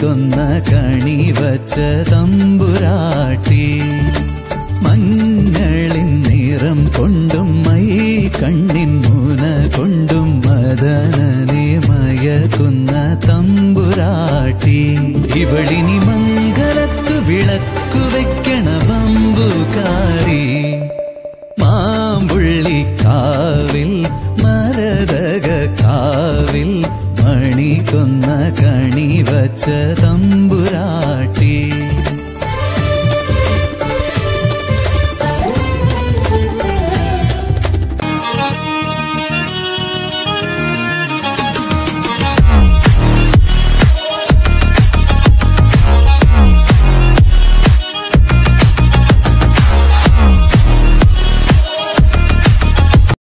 കൊന്ന കണി വച്ച തമ്പുരാട്ടി മഞ്ഞളിൻ നിറം കൊണ്ടും മൈ കണ്ണിൻ മൂന കൊണ്ടും മദനനെ മയക്കുന്ന തമ്പുരാട്ടി ഇവളിനി മംഗലത്തു വിളക്കു വെക്കണ